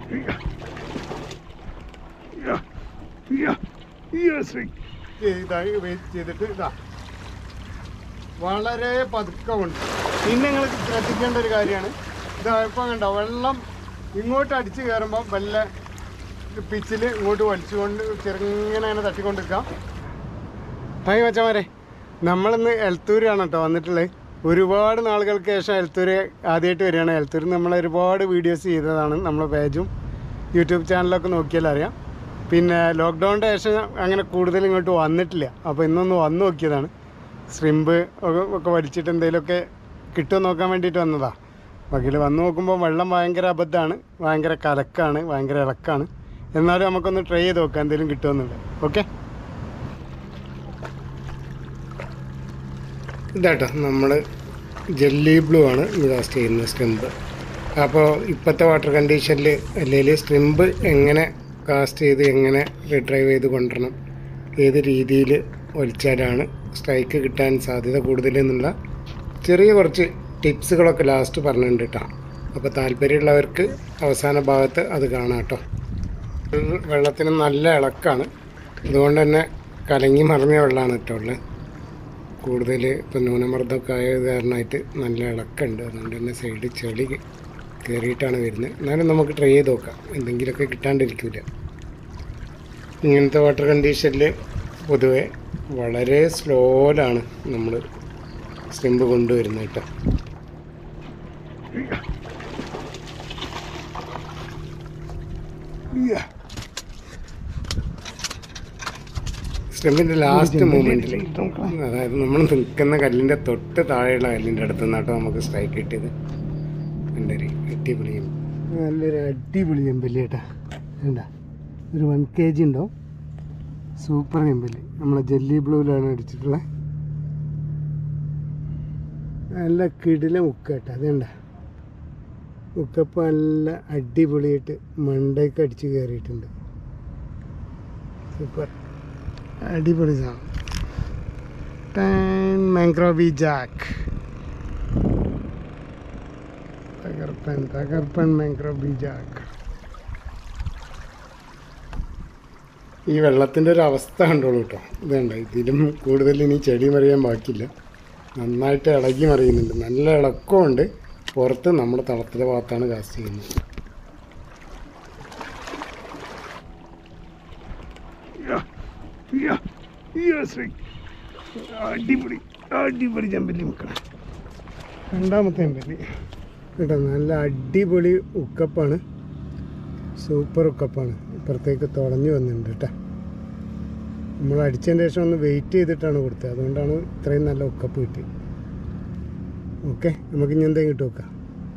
ഇതായി വെയിറ്റ് ചെയ്തിട്ട് ഇതാ വളരെ പതുക്കമുണ്ട് പിന്നെ നിങ്ങൾ ശ്രദ്ധിക്കേണ്ട ഒരു കാര്യമാണ് ഇതാ ഇപ്പം കണ്ടോ വെള്ളം ഇങ്ങോട്ട് അടിച്ച് കയറുമ്പോൾ വല്ല പിച്ചിൽ ഇങ്ങോട്ട് വലിച്ചുകൊണ്ട് ചെറുങ്ങനെ അങ്ങനെ തട്ടിക്കൊണ്ടിരിക്കാം ഹായ് മച്ചമാരെ നമ്മളിന്ന് എൽത്തൂരാണ് കേട്ടോ വന്നിട്ടുള്ളത് ഒരുപാട് നാളുകൾക്ക് ശേഷം എൽത്തൂര് ആദ്യമായിട്ട് വരികയാണ് എൽത്തൂരിൽ നമ്മൾ ഒരുപാട് വീഡിയോസ് ചെയ്തതാണ് നമ്മളെ പേജും യൂട്യൂബ് ചാനലൊക്കെ നോക്കിയാൽ അറിയാം പിന്നെ ലോക്ക്ഡൗണിൻ്റെ ശേഷം അങ്ങനെ കൂടുതൽ ഇങ്ങോട്ട് വന്നിട്ടില്ല അപ്പോൾ ഇന്നൊന്ന് വന്ന് നോക്കിയതാണ് ശ്രിമ്പ് ഒക്കെ ഒക്കെ വലിച്ചിട്ട് എന്തെങ്കിലുമൊക്കെ കിട്ടുമോ നോക്കാൻ വേണ്ടിയിട്ട് വന്നതാണ് വകയിൽ വന്ന് നോക്കുമ്പോൾ വെള്ളം ഭയങ്കര അബദ്ധമാണ് ഭയങ്കര കലക്കാണ് ഭയങ്കര ഇളക്കാണ് എന്നാലും നമുക്കൊന്ന് ട്രൈ ചെയ്ത് നോക്കാം എന്തെങ്കിലും കിട്ടുമെന്നുള്ളത് ഓക്കെ ഇതാട്ടോ നമ്മൾ ജെല്ലി ബ്ലൂ ആണ് ഇന്ന് കാസ്റ്റ് ചെയ്യുന്നത് സ്ട്രിമ്പ് അപ്പോൾ ഇപ്പോഴത്തെ വാട്ടർ കണ്ടീഷനിൽ അല്ലെങ്കിൽ സ്ട്രിമ്പ് എങ്ങനെ കാസ്റ്റ് ചെയ്ത് എങ്ങനെ റിട്രൈവ് ചെയ്ത് കൊണ്ടുവരണം ഏത് രീതിയിൽ ഒലിച്ചാലാണ് സ്ട്രൈക്ക് കിട്ടാൻ സാധ്യത കൂടുതലെന്നുള്ള ചെറിയ കുറച്ച് ടിപ്സുകളൊക്കെ ലാസ്റ്റ് പറഞ്ഞിട്ടുണ്ട് കേട്ടോ അപ്പോൾ താല്പര്യമുള്ളവർക്ക് അവസാന ഭാഗത്ത് അത് കാണാം കേട്ടോ വെള്ളത്തിന് നല്ല ഇളക്കാണ് അതുകൊണ്ട് തന്നെ കലങ്ങി മറിഞ്ഞ വെള്ളമാണ് കേട്ടോ ഉള്ളത് കൂടുതൽ ഇപ്പം ന്യൂനമർദ്ദമൊക്കെ ആയ കാരണമായിട്ട് നല്ല ഇളക്കമുണ്ട് അതുകൊണ്ട് തന്നെ സൈഡിൽ ചെളി കയറിയിട്ടാണ് വരുന്നത് എന്നാലും നമുക്ക് ട്രൈ ചെയ്ത് നോക്കാം എന്തെങ്കിലുമൊക്കെ കിട്ടാണ്ടിരിക്കില്ല ഇങ്ങനത്തെ വാട്ടർ കണ്ടീഷനിൽ പൊതുവെ വളരെ സ്ലോയിലാണ് നമ്മൾ സ്റ്റിമ്പ് കൊണ്ടുവരുന്നത് കേട്ടോ സ്റ്റെമ്പിൻ്റെ ലാസ്റ്റ് മൂമെൻറ്റിൽ അതായത് നമ്മൾ നിൽക്കുന്ന കല്ലിൻ്റെ തൊട്ട് താഴെയുള്ള കല്ലിൻ്റെ അടുത്ത് നിന്നാട്ടോ നമുക്ക് സ്ട്രൈക്ക് കിട്ടിയത് നല്ലൊരു അടിപൊളി നല്ലൊരു അടിപൊളി ചെമ്പല്ലി കേട്ടാ വേണ്ട ഒരു വൺ കെ ജി ഉണ്ടോ സൂപ്പർ ചെമ്പല്ലി നമ്മളെ ജെല്ലി ബ്ലൂവിലാണ് അടിച്ചിട്ടുള്ളത് നല്ല കിടില മുക്ക കേട്ടോ അതുണ്ട മുക്കപ്പം നല്ല അടിപൊളിയായിട്ട് മണ്ടയ്ക്ക് അടിച്ച് കയറിയിട്ടുണ്ട് സൂപ്പർ അടിപൊളി സാധനം ടാൻ മാംഗ്രോവി ജാക്ക് തകർപ്പൻ തകർപ്പൻ മാംഗ്രോവി ജാക്ക് ഈ വെള്ളത്തിൻ്റെ ഒരു അവസ്ഥ കണ്ടോളൂ കേട്ടോ ഇതുണ്ട് ഇതിലും കൂടുതൽ ഇനി ചെടി മറിയാൻ ബാക്കിയില്ല നന്നായിട്ട് ഇളകി മറിയുന്നുണ്ട് നല്ല ഇളക്കമുണ്ട് പുറത്ത് നമ്മുടെ തളത്തിലെ ഭാഗത്താണ് കാസ്റ്റ് ചെയ്യുന്നത് അടിപൊളി അടിപൊളി ചെമ്പല്ലി മുക്കണം രണ്ടാമത്തെ ചെമ്പല്ലി കേട്ടോ നല്ല അടിപൊളി ഉക്കപ്പാണ് സൂപ്പർ ഉക്കപ്പാണ് ഇപ്പുറത്തേക്ക് തുളഞ്ഞു വന്നിട്ടുണ്ട് കേട്ടോ നമ്മൾ അടിച്ചതിന് ശേഷം ഒന്ന് വെയിറ്റ് ചെയ്തിട്ടാണ് കൊടുത്തത് അതുകൊണ്ടാണ് ഇത്രയും നല്ല ഉക്കപ്പ് കിട്ടിയത് ഓക്കെ നമുക്ക് ഇനി എന്തെങ്കിലും കിട്ടും നോക്കാം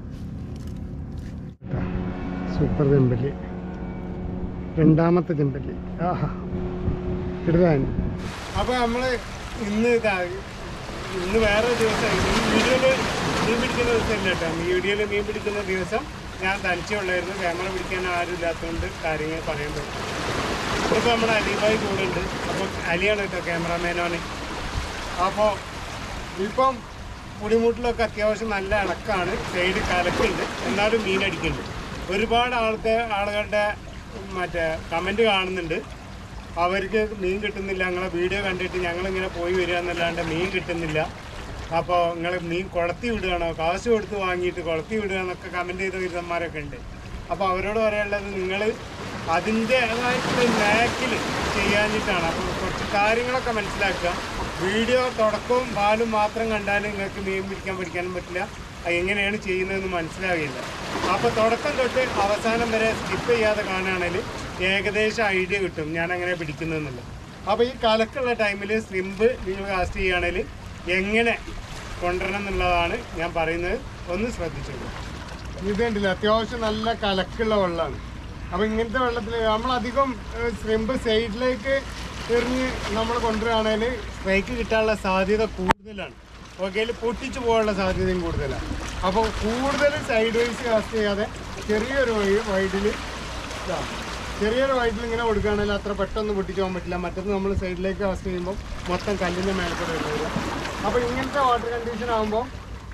സൂപ്പർ ചെമ്പല്ലി രണ്ടാമത്തെ ചെമ്പല്ലി ആഹാ ഇടുതാൻ അപ്പോൾ നമ്മൾ ഇന്ന് ഇതാ ഇന്ന് വേറെ ദിവസം ഈ വീഡിയോയിൽ മീൻ പിടിക്കുന്ന ദിവസമില്ല കേട്ടോ വീഡിയോയിൽ മീൻ പിടിക്കുന്ന ദിവസം ഞാൻ തനിച്ചേ ഉള്ളായിരുന്നു ക്യാമറ പിടിക്കാൻ ആരും ഇല്ലാത്തതുകൊണ്ട് കാര്യങ്ങൾ പറയാൻ പറ്റും ഇപ്പോൾ നമ്മുടെ അലിബായി കൂടെ ഉണ്ട് അപ്പോൾ അലിയാണ് കേട്ടോ ക്യാമറാമാനോന് അപ്പോൾ ഇപ്പം പുടിമുട്ടിലൊക്കെ അത്യാവശ്യം നല്ല ഇളക്കാണ് സൈഡ് കലക്കുണ്ട് എന്നാലും മീനടിക്കുന്നുണ്ട് ഒരുപാട് ആൾക്ക് ആളുകളുടെ മറ്റേ കമൻറ്റ് കാണുന്നുണ്ട് അവർക്ക് മീൻ കിട്ടുന്നില്ല ഞങ്ങളെ വീഡിയോ കണ്ടിട്ട് ഞങ്ങളിങ്ങനെ പോയി വരിക എന്നല്ലാണ്ട് മീൻ കിട്ടുന്നില്ല അപ്പോൾ നിങ്ങൾ മീൻ കുളത്തി വിടുകയാണോ കാശ് കൊടുത്ത് വാങ്ങിയിട്ട് കുളത്തി വിടുക എന്നൊക്കെ കമൻറ്റ് ചെയ്ത വിരുദ്ധന്മാരൊക്കെ ഉണ്ട് അപ്പോൾ അവരോട് പറയാനുള്ളത് നിങ്ങൾ അതിൻ്റേതായിട്ടുള്ള നാക്കിൽ ചെയ്യാഞ്ഞിട്ടാണ് അപ്പോൾ കുറച്ച് കാര്യങ്ങളൊക്കെ മനസ്സിലാക്കുക വീഡിയോ തുടക്കവും പാലും മാത്രം കണ്ടാൽ നിങ്ങൾക്ക് മീൻ പിടിക്കാൻ പഠിക്കാനും പറ്റില്ല അത് എങ്ങനെയാണ് ചെയ്യുന്നതെന്ന് മനസ്സിലാകില്ല അപ്പോൾ തുടക്കം തൊട്ട് അവസാനം വരെ സ്കിപ്പ് ചെയ്യാതെ കാണുകയാണെങ്കിൽ ഏകദേശം ഐഡിയ കിട്ടും ഞാൻ എങ്ങനെ പിടിക്കുന്നതെന്നുള്ളത് അപ്പോൾ ഈ കലക്കുള്ള ടൈമിൽ സ്ലിമ്പ് നിങ്ങൾ കാസ്റ്റ് ചെയ്യുകയാണെങ്കിൽ എങ്ങനെ കൊണ്ടുവരണം എന്നുള്ളതാണ് ഞാൻ പറയുന്നത് ഒന്ന് ശ്രദ്ധിച്ചോളൂ ഇത് കണ്ടില്ല അത്യാവശ്യം നല്ല കലക്കുള്ള വെള്ളമാണ് അപ്പോൾ ഇങ്ങനത്തെ വെള്ളത്തിൽ നമ്മളധികം സ്ലിമ്പ് സൈഡിലേക്ക് എറിഞ്ഞ് നമ്മൾ കൊണ്ടുവരികയാണെങ്കിൽ സ്ട്രൈക്ക് കിട്ടാനുള്ള സാധ്യത കൂടുതലാണ് ഓക്കെ പൊട്ടിച്ചു പോകാനുള്ള സാധ്യതയും കൂടുതലാണ് അപ്പോൾ കൂടുതൽ സൈഡ് വൈസ് കാസ്റ്റ് ചെയ്യാതെ ചെറിയൊരു വൈഡിൽ ചെറിയൊരു വൈഡിൽ ഇങ്ങനെ കൊടുക്കുകയാണെങ്കിൽ അത്ര പെട്ടെന്ന് പൊട്ടിച്ചു പോകാൻ പറ്റില്ല മറ്റത് നമ്മൾ സൈഡിലേക്ക് കാസ്റ്റ് ചെയ്യുമ്പോൾ മൊത്തം കല്ലിൻ്റെ മേലെ കൂടെ വരില്ല അപ്പോൾ ഇങ്ങനത്തെ വാട്ടർ കണ്ടീഷൻ ആകുമ്പോൾ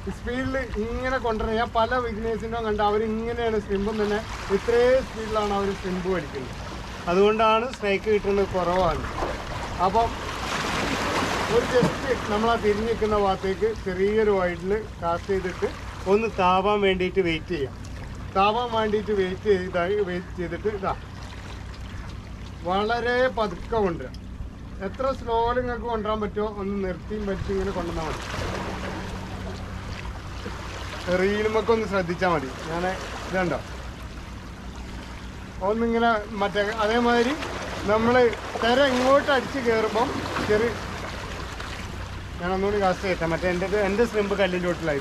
സ്പീഡിൽ ഇങ്ങനെ കൊണ്ടുവരണം ഞാൻ പല വിഘ്നേഴ്സിൻ്റെ കണ്ട് അവർ ഇങ്ങനെയാണ് സ്ട്രിമ്പും തന്നെ ഇത്രയും സ്പീഡിലാണ് അവർ സ്ട്രിമ്പ് വലിക്കുന്നത് അതുകൊണ്ടാണ് സ്ട്രൈക്ക് കിട്ടുന്നത് കുറവാണ് അപ്പം ഒരു ജസ്റ്റ് നമ്മൾ ആ തിരിഞ്ഞ് നിൽക്കുന്ന ഭാഗത്തേക്ക് ചെറിയൊരു വൈഡിൽ കാസ്റ്റ് ചെയ്തിട്ട് ഒന്ന് താവാൻ വേണ്ടിയിട്ട് വെയിറ്റ് ചെയ്യാം താവാൻ വേണ്ടിയിട്ട് വെയിറ്റ് ചെയ്താ വെയിറ്റ് ചെയ്തിട്ട് ഇതാ വളരെ പതുക്കെ കൊണ്ടുവരാം എത്ര സ്ലോയിൽ നിങ്ങൾക്ക് കൊണ്ടുവരാൻ പറ്റുമോ ഒന്ന് നിർത്തിയും വലിച്ചും ഇങ്ങനെ കൊണ്ടുവന്നാൽ മതി റീലുമൊക്കെ ഒന്ന് ശ്രദ്ധിച്ചാൽ മതി ഞാൻ ഇതുണ്ടോ ഒന്നിങ്ങനെ മറ്റേ അതേമാതിരി നമ്മൾ തിര ഇങ്ങോട്ട് അടിച്ച് കയറുമ്പം ചെറിയ ഞാൻ ഒന്നുകൂടി കാസ്റ്റ് ചെയ്യട്ടെ മറ്റേ എൻ്റെ എൻ്റെ സ്ലിമ്പ് കല്ലിൻ്റെ വീട്ടിലായി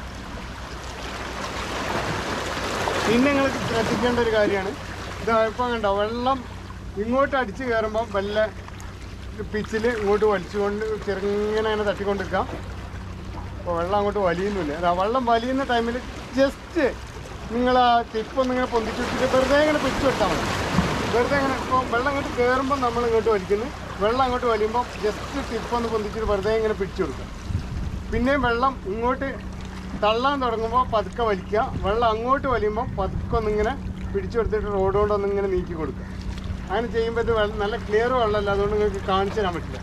പിന്നെ നിങ്ങൾ ശ്രദ്ധിക്കേണ്ട ഒരു കാര്യമാണ് ഇത് ഇപ്പം കണ്ടോ വെള്ളം ഇങ്ങോട്ട് അടിച്ച് കയറുമ്പോൾ വല്ല പിച്ചിൽ ഇങ്ങോട്ട് വലിച്ചുകൊണ്ട് ചെറുങ്ങനെ അങ്ങനെ തട്ടിക്കൊണ്ടിരിക്കാം അപ്പോൾ വെള്ളം അങ്ങോട്ട് വലിയുന്നില്ല അതാ വെള്ളം വലിയുന്ന ടൈമിൽ ജസ്റ്റ് നിങ്ങൾ ആ ടിപ്പ് ഒന്നിങ്ങനെ പൊന്തിച്ചിട്ട് വെറുതെ ഇങ്ങനെ പിടിച്ചു വിട്ടാൽ മതി വെറുതെ ഇങ്ങനെ ഇപ്പോൾ വെള്ളം അങ്ങോട്ട് കയറുമ്പോൾ നമ്മൾ ഇങ്ങോട്ട് വലിക്കുന്നു വെള്ളം അങ്ങോട്ട് വലിയുമ്പോൾ ജസ്റ്റ് ടിപ്പ് ഒന്ന് പൊന്തിച്ചിട്ട് വെറുതെ ഇങ്ങനെ പിടിച്ചു കൊടുക്കുക പിന്നെയും വെള്ളം ഇങ്ങോട്ട് തള്ളാൻ തുടങ്ങുമ്പോൾ പതുക്കെ വലിക്കുക വെള്ളം അങ്ങോട്ട് വലിയുമ്പോൾ പതുക്കെ ഒന്നിങ്ങനെ പിടിച്ചു കൊടുത്തിട്ട് റോഡ് കൊണ്ട് ഒന്നിങ്ങനെ നീക്കി കൊടുക്കുക അങ്ങനെ ചെയ്യുമ്പോൾ ഇത് വെള്ളം നല്ല ക്ലിയർ വെള്ളമല്ല അതുകൊണ്ട് നിങ്ങൾക്ക് കാണിച്ചു തരാൻ പറ്റില്ല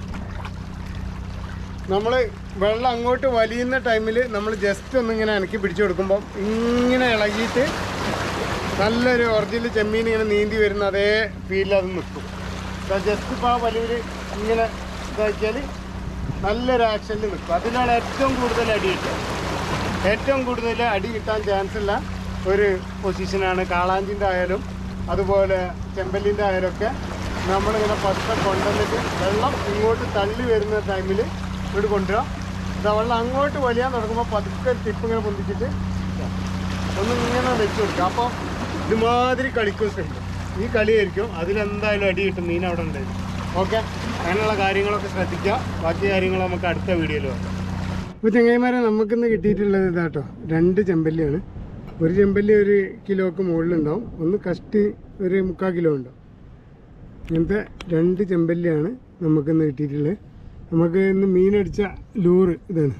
നമ്മൾ വെള്ളം അങ്ങോട്ട് വലിയുന്ന ടൈമിൽ നമ്മൾ ജസ്റ്റ് ഒന്നിങ്ങനെ അനക്കി പിടിച്ചു കൊടുക്കുമ്പോൾ ഇങ്ങനെ ഇളകിയിട്ട് നല്ലൊരു ഒറിജിനൽ ചെമ്മീൻ ഇങ്ങനെ നീന്തി വരുന്ന അതേ ഫീലിൽ അത് നിൽക്കും ജസ്റ്റ് ഇപ്പോൾ ആ വലിയൊരു ഇങ്ങനെ ഇതാക്കിയാൽ നല്ലൊരു ആക്ഷനിൽ നിൽക്കും അതിലാണ് ഏറ്റവും കൂടുതൽ അടി കിട്ടുക ഏറ്റവും കൂടുതൽ അടി കിട്ടാൻ ചാൻസ് ഉള്ള ഒരു പൊസിഷനാണ് കാളാഞ്ചിൻ്റെ ആയാലും അതുപോലെ ചെമ്പല്ലിൻ്റെ ആയാലും ഒക്കെ നമ്മളിങ്ങനെ പതുക്കെ കൊണ്ടുവന്നിട്ട് വെള്ളം ഇങ്ങോട്ട് തള്ളി വരുന്ന ടൈമിൽ ഇവിടെ കൊണ്ടുവരാം ഇതാ വെള്ളം അങ്ങോട്ട് വലിയാൻ തുടങ്ങുമ്പോൾ പതുക്കെ ടിപ്പ് ഇങ്ങനെ പൊന്തിച്ചിട്ട് ഒന്ന് ഇങ്ങനെ വെച്ച് കൊടുക്കുക അപ്പോൾ ഇതുമാതിരി കളിക്കും ശ്രമിക്കും ഈ കളിയായിരിക്കും അതിലെന്തായാലും അടി കിട്ടും മീൻ അവിടെ ഉണ്ടായിരുന്നു ഓക്കെ അങ്ങനെയുള്ള കാര്യങ്ങളൊക്കെ ശ്രദ്ധിക്കുക ബാക്കി കാര്യങ്ങൾ നമുക്ക് അടുത്ത വീഡിയോയിൽ നോക്കാം അപ്പോൾ ചങ്ങായിമാരെ നമുക്കിന്ന് കിട്ടിയിട്ടുള്ളത് ഇതാട്ടോ രണ്ട് ചെമ്പല്ലിയാണ് ഒരു ചെമ്പല്ലി ഒരു കിലോക്ക് മുകളിലുണ്ടാവും ഒന്ന് കഷ്ടി ഒരു മുക്കാൽ കിലോ ഉണ്ടാവും ഇങ്ങനത്തെ രണ്ട് ചെമ്പല്ലിയാണ് നമുക്കിന്ന് കിട്ടിയിട്ടുള്ളത് നമുക്ക് ഇന്ന് മീനടിച്ച ലൂറ് ഇതാണ്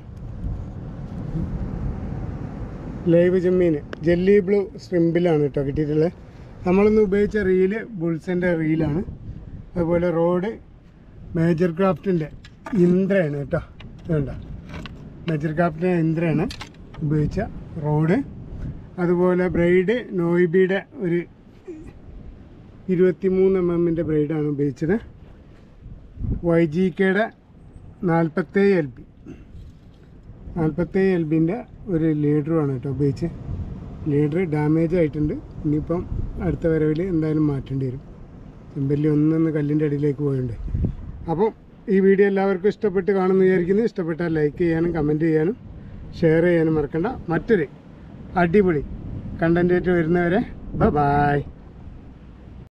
ലൈവ് ചെമ്മീൻ ജെല്ലി ബ്ലൂ സ്ട്രിമ്പിലാണ് കേട്ടോ കിട്ടിയിട്ടുള്ളത് നമ്മളിന്ന് ഉപയോഗിച്ച റീല് ബുൾസിൻ്റെ റീലാണ് അതുപോലെ റോഡ് മേജർ ക്രാഫ്റ്റിൻ്റെ ഇന്ദ്രയാണ് കേട്ടോ വേണ്ട മേജർ ക്രാഫ്റ്റിൻ്റെ ഇന്ദ്രയാണ് ഉപയോഗിച്ച റോഡ് അതുപോലെ ബ്രൈഡ് നോയിബിയുടെ ഒരു ഇരുപത്തിമൂന്ന് എം എമ്മിൻ്റെ ബ്രൈഡാണ് ഉപയോഗിച്ചത് വൈ ജി കെയുടെ നാൽപ്പത്തേഴ് എൽ ബി നാൽപ്പത്തേഴ് എൽ ബിൻ്റെ ഒരു ലീഡറുമാണ് കേട്ടോ ഉപയോഗിച്ച് ലീഡർ ഡാമേജ് ആയിട്ടുണ്ട് ഇനിയിപ്പം അടുത്ത വരവിൽ എന്തായാലും മാറ്റേണ്ടി വരും ചെമ്പല്ലി ഒന്നൊന്ന് കല്ലിൻ്റെ അടിയിലേക്ക് പോയിട്ടുണ്ട് അപ്പം ഈ വീഡിയോ എല്ലാവർക്കും ഇഷ്ടപ്പെട്ട് കാണുമെന്ന് വിചാരിക്കുന്നു ഇഷ്ടപ്പെട്ടാൽ ലൈക്ക് ചെയ്യാനും കമൻറ്റ് ചെയ്യാനും ഷെയർ ചെയ്യാനും മറക്കണ്ട മറ്റൊരു അടിപൊളി കണ്ടൻറ്റായിട്ട് വരുന്നവരെ ബ ബായ്